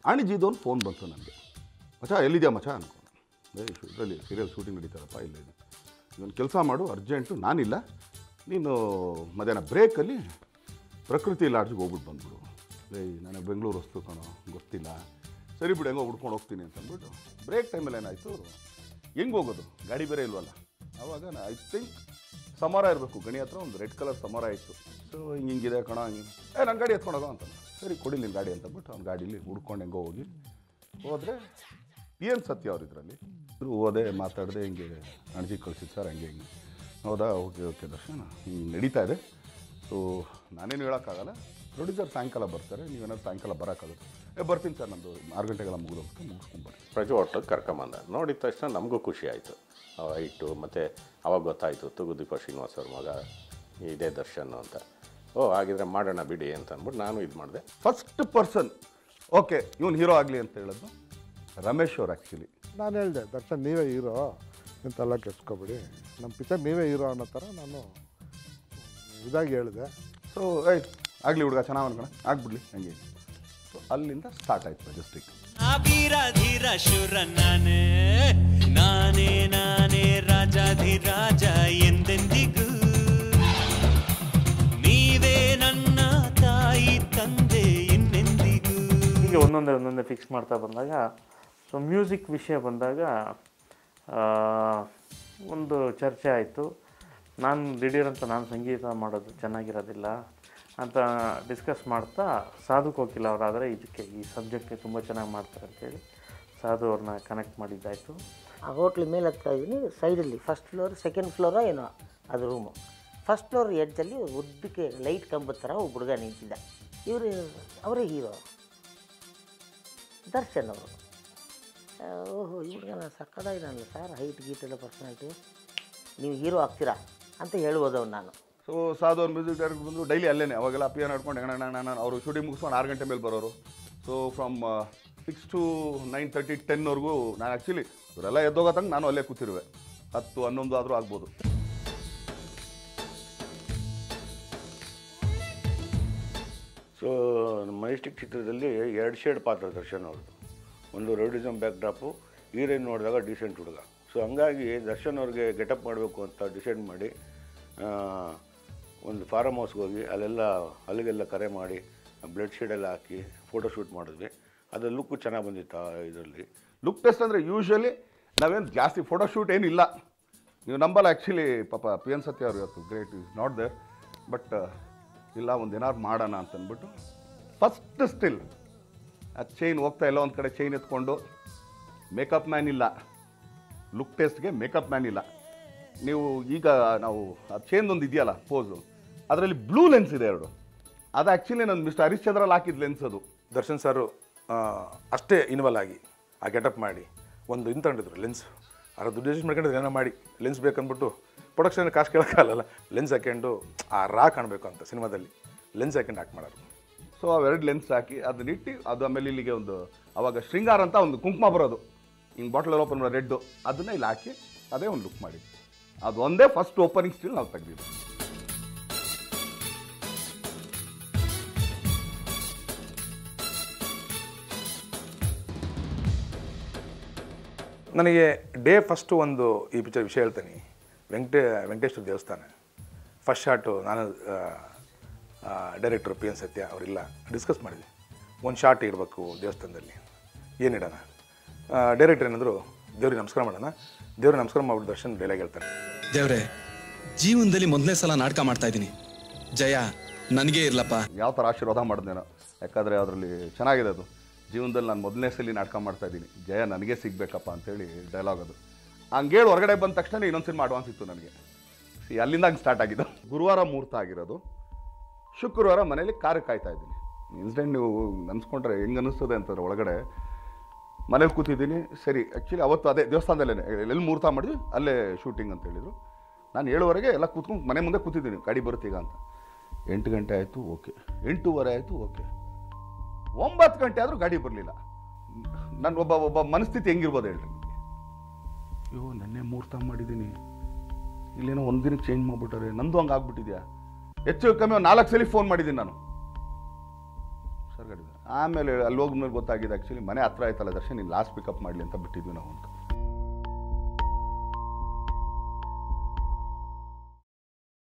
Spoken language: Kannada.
ಅಣಿಜಿದು ಒಂದು ಫೋನ್ ಬಂತು ನನಗೆ ಮಚಾ ಎಲ್ಲಿದ್ಯಾ ಮಚಾ ಅನ್ಕೊಂಡು ಏ ಇದರಲ್ಲಿ ಸೀರಿಯಲ್ ಶೂಟಿಂಗ್ ನಡೀತಾರಪ್ಪ ಇಲ್ಲ ಇದೆ ಇದೊಂದು ಕೆಲಸ ಮಾಡು ಅರ್ಜೆಂಟು ನಾನಿಲ್ಲ ನೀನು ಮಧ್ಯಾಹ್ನ ಬ್ರೇಕಲ್ಲಿ ಪ್ರಕೃತಿ ಲಾಡ್ಜಿಗೆ ಹೋಗ್ಬಿಟ್ಟು ಬಂದ್ಬಿಡು ಏಯ್ ನನಗೆ ಬೆಂಗಳೂರು ವಸ್ತು ಕಣೋ ಗೊತ್ತಿಲ್ಲ ಸರಿ ಬಿಡು ಹೆಂಗೋ ಹುಡ್ಕೊಂಡು ಹೋಗ್ತೀನಿ ಅಂತ ಅಂದ್ಬಿಟ್ಟು ಬ್ರೇಕ್ ಟೈಮಲ್ಲಿ ಏನಾಯಿತು ಹೆಂಗೆ ಹೋಗೋದು ಗಾಡಿ ಬೇರೆ ಇಲ್ವಲ್ಲ ಆವಾಗ ಐ ಥಿಂಕ್ ಸಮರ ಇರಬೇಕು ಗಣಿ ಹತ್ರ ಒಂದು ರೆಡ್ ಕಲರ್ ಸಮರ ಇತ್ತು ಸೊ ಹಿಂಗೆ ಹಿಂಗಿದೆ ಕಣ ಹಿಂಗೆ ಏ ನನ್ನ ಗಾಡಿ ಎತ್ಕೊಂಡು ಹೋಗೋ ಅಂತ ಸರಿ ಕೊಡಿ ನಿನ್ನ ಗಾಡಿ ಅಂತ ಅಂದ್ಬಿಟ್ಟು ಅವ್ನ ಗಾಡೀಲಿ ಹುಡ್ಕೊಂಡು ಹೆಂಗೋ ಹೋಗಿ ಹೋದರೆ ಪಿ ಎನ್ ಸತ್ಯ ಅವ್ರು ಇದರಲ್ಲಿ ಹೋದೆ ಮಾತಾಡಿದೆ ಹಿಂಗೆ ಅಣಜಿ ಕಳ್ಸಿದ್ದು ಸರ್ ಹಂಗೆ ಹಿಂಗೆ ಹೌದಾ ಓಕೆ ಓಕೆ ದರ್ಶನ ಹಿಂಗೆ ನಡೀತಾ ಇದೆ ಸೊ ನಾನೇನು ಹೇಳೋಕ್ಕಾಗಲ್ಲ ಪ್ರೊಡ್ಯೂಸರ್ ಸಾಯಂಕಾಲ ಬರ್ತಾರೆ ನೀವೇನಾದ್ರು ಸಾಯಂಕಾಲ ಬರೋಕ್ಕಾಗುತ್ತೆ ಏ ಬರ್ತೀನಿ ಸರ್ ನಂದು ಆರು ಗಂಟೆಗೆಲ್ಲ ಮುಗಿದು ಮುಗಿಸ್ಕೊಂಬರ್ತೀನಿ ಪ್ರಜು ಹೋಟ್ಲಿಗೆ ಕರ್ಕೊಂಬಂದ ನೋಡಿದ ತಕ್ಷಣ ನಮಗೂ ಖುಷಿ ಆಯಿತು ಹೈಟು ಮತ್ತು ಅವಾಗ ಗೊತ್ತಾಯಿತು ತುಗುದೀಪ ಶ್ರೀನಿವಾಸ್ ಅವ್ರ ಮಗ ಇದೇ ದರ್ಶನ್ ಅಂತ ಓ ಹಾಗಿದ್ರೆ ಮಾಡೋಣ ಬಿಡಿ ಅಂತ ಅಂದ್ಬಿಟ್ಟು ನಾನು ಇದು ಮಾಡಿದೆ ಫಸ್ಟ್ ಪರ್ಸನ್ ಓಕೆ ಇವನು ಹೀರೋ ಆಗಲಿ ಅಂತ ಹೇಳೋದು ರಮೇಶ್ ಅವ್ರು ಆ್ಯಕ್ಚುಲಿ ನಾನು ಹೇಳಿದೆ ದರ್ಶನ್ ನೀವೇ ಹೀರೋ ಇಂತೆಲ್ಲ ಕೆಡ್ಸ್ಕೊಬೇಡಿ ನಮ್ಮ ಪಿಕ್ಚರ್ ನೀವೇ ಹೀರೋ ಅನ್ನೋ ಥರ ನಾನು ಇದಾಗಿ ಹೇಳಿದೆ ಸೊ ಏಯ್ ಆಗಲಿ ಹುಡುಗ ಚೆನ್ನಾಗಿ ಅನ್ಕೋಣ ಆಗ್ಬಿಡ್ಲಿ ಹಂಗೆ ಸೊ ಅಲ್ಲಿಂದ ಸ್ಟಾರ್ಟ್ ಆಯ್ತು ಮೆಜೆಸ್ಟಿಕ್ ವೀರ ಧೀರ ಶುರ ನಾನೇ ನಾನೇ ನಾನೇ ರಾಜಾಧಿರಾಜ ಎಂದೆಂದಿಗೂ ನೀವೇ ನನ್ನ ತಾಯಿ ತಂದೆ ಇನ್ನೆಂದಿಗೂ ಹೀಗೆ ಒಂದೊಂದೇ ಒಂದೊಂದೇ ಫಿಕ್ಸ್ ಮಾಡ್ತಾ ಬಂದಾಗ ಸೊ ಮ್ಯೂಸಿಕ್ ವಿಷಯ ಬಂದಾಗ ಆ, ಒಂದು ಚರ್ಚೆ ಆಯಿತು ನಾನು ದಿಢೀರಂತ ನಾನು ಸಂಗೀತ ಮಾಡೋದು ಚೆನ್ನಾಗಿರೋದಿಲ್ಲ ಅಂತ ಡಿಸ್ಕಸ್ ಮಾಡ್ತಾ ಸಾಧು ಕೋಕಿಲ ಅವರಾದರೆ ಇದಕ್ಕೆ ಈ ಸಬ್ಜೆಕ್ಟ್ಗೆ ತುಂಬ ಚೆನ್ನಾಗಿ ಮಾಡ್ತಾರೆ ಅಂತೇಳಿ ಸಾಧು ಅವ್ರನ್ನ ಕನೆಕ್ಟ್ ಮಾಡಿದ್ದಾಯಿತು ಆ ಹೋಟ್ಲ್ ಮೇಲೆ ಹತ್ತಾ ಇದ್ದೀನಿ ಸೈಡಲ್ಲಿ ಫಸ್ಟ್ ಫ್ಲೋರ್ ಸೆಕೆಂಡ್ ಫ್ಲೋರೋ ಏನೋ ಅದು ರೂಮು ಫಸ್ಟ್ ಫ್ಲೋರ್ ಎಡ್ಜಲ್ಲಿ ಉದ್ದಕ್ಕೆ ಲೈಟ್ ಕಂಬದ ಥರ ಒಬ್ಬ ಹುಡುಗ ನಿಂತಿದ್ದ ಇವರು ಅವರೇ ಹೀರೋ ದರ್ಶನ್ ಅವರು ಆ, ಓಹೋ ಈ ಹುಡುಗನ ಸಕ್ಕದಾಗಿದ್ದಾನಲ್ಲ ಸರ್ ಹೈಟ್ ಗೀಟ್ ಎಲ್ಲ ಪರ್ಸನಾಲಿಟಿ ನೀವು ಹೀರೋ ಆಗ್ತೀರಾ ಅಂತ ಹೇಳ್ಬೋದವ್ ನಾನು ಸೊ ಸಾಧು ಅವ್ರ ಮ್ಯೂಸಿಕ್ ಡೈರೆಕ್ಟರ್ ಬಂದು ಡೈಲಿ ಅಲ್ಲೇನೆ ಅವಾಗೆಲ್ಲ ಪಿಯಾನ್ ಆಡ್ಕೊಂಡು ಹೆಂಗಣ ನಾನು ಅವರು ಶೂಟಿಂಗ್ ಮುಗಿಸ್ಕೊಂಡು ಆರು ಗಂಟೆ ಮೇಲೆ ಬರೋರು so from six to nine thirty ಟೆನ್ವರೆಗೂ ನಾನು ಆ್ಯಕ್ಚುಲಿ ಇವರೆಲ್ಲ ಎದ್ದೋಗೋ ತನಕ ನಾನು ಅಲ್ಲೇ ಕೂತಿರುವೆ ಹತ್ತು ಹನ್ನೊಂದು ಆದರೂ ಆಗ್ಬೋದು ಸೊ ಮೈಸ್ಟಿಕ್ ಚಿತ್ರದಲ್ಲಿ ಎರಡು ಶೇಡ್ ಪಾತ್ರ ದರ್ಶನ್ ಅವ್ರದ್ದು ಒಂದು ರೌಡಿಸಮ್ ಬ್ಯಾಕ್ ಡ್ರಾಪು ಹೀರೋಯಿನ್ ನೋಡಿದಾಗ ಡೀಸೆಂಟ್ ಹುಡುಗ ಸೊ ಹಂಗಾಗಿ ದರ್ಶನ್ ಅವ್ರಿಗೆ ಗೆಟಪ್ ಮಾಡಬೇಕು ಅಂತ ಡಿಸೈಡ್ ಮಾಡಿ ಆ, ಒಂದು ಫಾರಮ್ ಹೌಸ್ಗೆ ಹೋಗಿ ಅಲ್ಲೆಲ್ಲ ಅಲ್ಲಿಗೆಲ್ಲ ಕರೆ ಮಾಡಿ ಬ್ಲಡ್ ಶೇಡೆಲ್ಲ ಹಾಕಿ ಫೋಟೋ ಶೂಟ್ ಮಾಡಿದ್ವಿ ಅದು ಲುಕ್ಕು ಚೆನ್ನಾಗಿ ಬಂದಿತ್ತು ಇದರಲ್ಲಿ ಲುಕ್ ಟೆಸ್ಟ್ ಅಂದರೆ ಯೂಶ್ವಲಿ ನಾವೇನು ಜಾಸ್ತಿ ಫೋಟೋ ಶೂಟ್ ಏನಿಲ್ಲ ನೀವು ನಂಬಲ್ಲ ಆ್ಯಕ್ಚುಲಿ ಪಾಪ ಪಿ ಎನ್ ಸತ್ಯ ಅವ್ರು ಇವತ್ತು great is not there but ಇಲ್ಲ ಒಂದು ಏನಾದ್ರು ಮಾಡೋಣ ಅಂತ ಅಂದ್ಬಿಟ್ಟು ಫಸ್ಟ್ ಸ್ಟಿಲ್ ಆ ಚೈನ್ ಹೋಗ್ತಾ ಇಲ್ಲ ಒಂದು ಕಡೆ ಚೈನ್ ಎತ್ಕೊಂಡು ಮೇಕಪ್ ಮ್ಯಾನ್ ಇಲ್ಲ ಲುಕ್ ಟೆಸ್ಟ್ಗೆ ಮೇಕಪ್ ಮ್ಯಾನ್ ಇಲ್ಲ ನೀವು ಈಗ ನಾವು ಆ ಚೈನ್ ಒಂದು ಇದೆಯಲ್ಲ ಪೋಸು ಅದರಲ್ಲಿ ಬ್ಲೂ ಲೆನ್ಸ್ ಇದೆ ಎರಡು ಅದು ಆ್ಯಕ್ಚುಲಿ ನನ್ನ ಮಿಸ್ಟರ್ ಹರಿಶ್ಚಂದ್ರಲ್ಲಿ ಹಾಕಿದ ಲೆನ್ಸ್ ಅದು ದರ್ಶನ್ ಸರು ಆ, ಅಷ್ಟೇ ಇನ್ವಾಲ್ವ್ ಆಗಿ ಆ ಗೆಟಪ್ ಮಾಡಿ ಒಂದು ಇದು ತಗೊಂಡಿದ್ರು ಲೆನ್ಸ್ ಅದ್ರ ದುಡ್ಡು ಎಷ್ಟು ಮಾಡ್ಕೊಂಡಿದ್ರೆ ಏನೋ ಮಾಡಿ ಲೆನ್ಸ್ ಬೇಕಂದ್ಬಿಟ್ಟು ಪ್ರೊಡಕ್ಷನ್ ಕಾಸು ಕೇಳೋಕ್ಕಾಗಲ್ಲ ಲೆನ್ಸ್ ಹಾಕ್ಕೊಂಡು ಆ ರಾ ಕಾಣಬೇಕು ಅಂತ ಸಿನಿಮಾದಲ್ಲಿ ಲೆನ್ಸ್ ಹಾಕೊಂಡು ಆ್ಯಕ್ಟ್ ಮಾಡೋರು ಸೊ ಅವೆರಡು ಲೆನ್ಸ್ ಹಾಕಿ ಅದನ್ನ ಇಟ್ಟು ಅದು ಆಮೇಲೆ ಇಲ್ಲಿಗೆ ಒಂದು ಅವಾಗ ಶೃಂಗಾರ ಅಂತ ಒಂದು ಕುಂಕುಮ ಬರೋದು ಹಿಂಗೆ ಬಾಟ್ಲ್ ಓಪನ್ ಮಾಡೋ ರೆಡ್ಡು ಅದನ್ನ ಇಲ್ಲಿ ಹಾಕಿ ಅದೇ ಒಂದು ಲುಕ್ ಮಾಡಿ ಅದು ಒಂದೇ ಫಸ್ಟ್ ಓಪನಿಂಗ್ ಸ್ಟಿಲ್ ನಾವು ತೆಗ್ದಿದ್ದು ನನಗೆ ಡೇ ಫಸ್ಟು ಒಂದು ಈ ಪಿಕ್ಚರ್ ವಿಷಯ ಹೇಳ್ತೀನಿ ವೆಂಕಟೇ ವೆಂಕಟೇಶ್ವರ ದೇವಸ್ಥಾನ ಫಸ್ಟ್ ಶಾಟು ನಾನು ಡೈರೆಕ್ಟ್ರು ಪಿ ಎನ್ ಸತ್ಯ ಅವರಿಲ್ಲ ಡಿಸ್ಕಸ್ ಮಾಡಿದ್ವಿ ಒಂದು ಶಾಟ್ ಇಡಬೇಕು ದೇವಸ್ಥಾನದಲ್ಲಿ ಏನಿಡೋಣ ಡೈರೆಕ್ಟರ್ ಏನಂದ್ರು ದೇವ್ರಿಗೆ ನಮಸ್ಕಾರ ಮಾಡೋಣ ದೇವ್ರಿಗೆ ನಮಸ್ಕಾರ ಮಾಡ್ಬಿಟ್ಟು ದರ್ಶನ್ ಡೈಲಾಗ್ ಹೇಳ್ತಾನೆ ದೇವ್ರೆ ಜೀವನದಲ್ಲಿ ಮೊದಲನೇ ಸಲ ನಾಟಕ ಮಾಡ್ತಾ ಇದ್ದೀನಿ ಜಯ ನನಗೇ ಇರ್ಲಪ್ಪ ಯಾವ ಥರ ಆಶೀರ್ವಾದ ಮಾಡಿದ್ನೇನೋ ಯಾಕಂದರೆ ಅದರಲ್ಲಿ ಚೆನ್ನಾಗಿದೆ ಅದು ಜೀವನದಲ್ಲಿ ನಾನು ಮೊದಲನೇ ಸಲ ನಾಟಕ ಮಾಡ್ತಾ ಇದ್ದೀನಿ ಜಯ ನನಗೆ ಸಿಗಬೇಕಪ್ಪ ಅಂತೇಳಿ ಡೈಲಾಗ್ ಅದು ಹಂಗೇಳಿ ಹೊರಗಡೆ ಬಂದ ತಕ್ಷಣ ಇನ್ನೊಂದು ಸಿನಿಮಾ ಅಡ್ವಾನ್ಸ್ ಇತ್ತು ನನಗೆ ಸಿ ಅಲ್ಲಿಂದ ಹಂಗೆ ಸ್ಟಾರ್ಟ್ ಆಗಿದ್ದು ಗುರುವಾರ ಮುಹೂರ್ತ ಆಗಿರೋದು ಶುಕ್ರವಾರ ಮನೇಲಿ ಕಾರು ಕಾಯ್ತಾ ಇದ್ದೀನಿ ಇನ್ಸಿಡೆಂಟ್ ನೀವು ನೆನ್ಸ್ಕೊಂಡ್ರೆ ಹೆಂಗೆ ಅನ್ನಿಸ್ತದೆ ಅಂತಂದ್ರೆ ಒಳಗಡೆ ಮನೇಲಿ ಕೂತಿದ್ದೀನಿ ಸರಿ ಆ್ಯಕ್ಚುಲಿ ಅವತ್ತು ಅದೇ ದೇವಸ್ಥಾನದಲ್ಲೇ ಎಲ್ಲಿ ಮುಹೂರ್ತ ಮಾಡಿದ್ವಿ ಅಲ್ಲೇ ಶೂಟಿಂಗ್ ಅಂತ ಹೇಳಿದರು ನಾನು ಏಳುವರೆಗೆ ಎಲ್ಲ ಕೂತ್ಕೊಂಡು ಮನೆ ಮುಂದೆ ಕೂತಿದ್ದೀನಿ ಗಾಡಿ ಬರುತ್ತೀಗ ಅಂತ ಎಂಟು ಗಂಟೆ ಆಯಿತು ಓಕೆ ಎಂಟೂವರೆ ಆಯಿತು ಓಕೆ ಒಂಬತ್ತು ಗಂಟೆ ಆದರೂ ಗಾಡಿ ಬರಲಿಲ್ಲ ನನ್ನ ಒಬ್ಬ ಒಬ್ಬ ಮನಸ್ಥಿತಿ ಹೆಂಗಿರ್ಬೋದು ಹೇಳ್ರಿ ನಿಮಗೆ ಅಯ್ಯೋ ನೆನ್ನೆ ಮುಹೂರ್ತ ಮಾಡಿದ್ದೀನಿ ಇಲ್ಲೇನೋ ಒಂದು ದಿನಕ್ಕೆ ಚೇಂಜ್ ಮಾಡಿಬಿಟ್ಟಾರೆ ನಂದು ಹಂಗೆ ಆಗ್ಬಿಟ್ಟಿದ್ಯಾ ಹೆಚ್ಚು ಕಮ್ಮಿ ಒಂದು ನಾಲ್ಕು ಸಲ ಫೋನ್ ಮಾಡಿದ್ದೀನಿ ನಾನು ಸರ್ ತಿರ್ಗಾಡಿದ್ವಿ ಆಮೇಲೆ ಅಲ್ಲಿ ಹೋದ್ಮೇಲೆ ಗೊತ್ತಾಗಿದೆ ಆ್ಯಕ್ಚುಲಿ ಮನೆ ಹತ್ರ ಆಯ್ತಲ್ಲ ದರ್ಶನ್ ನೀನು ಲಾಸ್ಟ್ ಪಿಕಪ್ ಮಾಡಲಿ ಅಂತ ಬಿಟ್ಟಿದ್ವಿ ನಾವು ಅಂತ